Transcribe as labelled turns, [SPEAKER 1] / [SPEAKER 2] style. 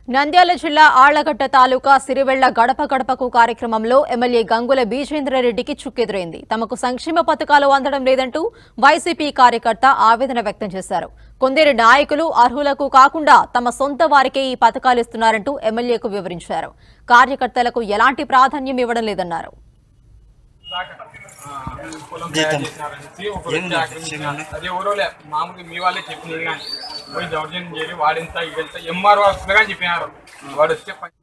[SPEAKER 1] నంద్యాల జిల్లా ఆళ్లగడ్డ తాలూకా సిరివెళ్ల గడప గడపకు కార్యక్రమంలో ఎమ్మెల్యే గంగుల బీజేంద్రరెడ్డికి చుక్కెదురైంది తమకు సంక్షేమ పథకాలు అందడం లేదంటూ వైసీపీ కార్యకర్త ఆవేదన వ్యక్తం చేశారు కొందరి నాయకులు అర్హులకు కాకుండా తమ సొంత వారికే ఈ పథకాలు ఇస్తున్నారంటూ ఎమ్మెల్యేకు వివరించారు కార్యకర్తలకు ఎలాంటి ప్రాధాన్యం ఇవ్వడం లేదన్నారు
[SPEAKER 2] పొలం తయారు చేసినారనేసి ఒక వ్యక్తి ఆక్రమించినారు. అది ఎవరో లే మామూలుగా మీ వాళ్ళే చెప్పినది కానీ పోయి దౌర్జన్యం చేసి వాడింత ఇదంతా ఎంఆర్ఓ వస్తుంది కానీ చెప్పినారు వాడు వస్తే పని